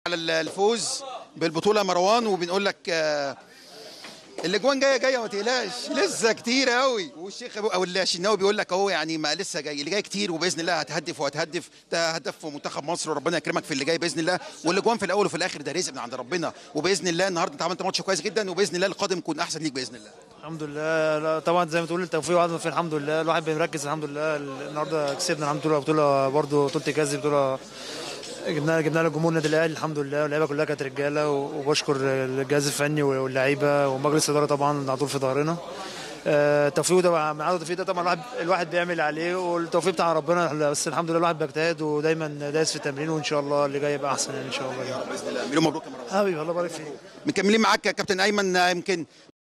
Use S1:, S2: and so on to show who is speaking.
S1: على الفوز بالبطوله يا مروان وبنقول لك آه، الاجوان جايه جايه ما تقلقش لسه كتير قوي والشيخ أبو- او الشناوي بيقول لك اهو يعني ما لسه جاي اللي جاي كتير وباذن الله هتهدف وهتهدف ده هدف في منتخب مصر وربنا يكرمك في اللي جاي باذن الله والاجوان في الاول وفي الاخر ده رزق من عند ربنا وباذن الله النهارده انت عملت ماتش كويس جدا وباذن الله القادم يكون احسن ليك باذن الله
S2: الحمد لله لا طبعا زي ما تقول التوفيق وعدنا فيه الحمد لله الواحد بيركز الحمد لله النهارده كسبنا الحمد لله بطوله برضه بطوله كاس بطوله جبنا جبنا لها جمهور النادي الاهلي الحمد لله واللعيبه كلها كانت رجاله وبشكر الجهاز الفني واللعيبه ومجلس الاداره طبعا على طول في ظهرنا آه، التوفيق ده مع مع التوفيق ده طبعا الواحد الواحد بيعمل عليه والتوفيق بتاع ربنا بس الحمد لله الواحد بيجتهد ودايما دايس في التمرين وان شاء الله اللي جاي يبقى احسن يعني ان شاء الله
S1: باذن الله مليون مبروك يا مروان
S2: حبيبي الله يبارك فيك
S1: مكملين معاك يا كابتن ايمن آه، يمكن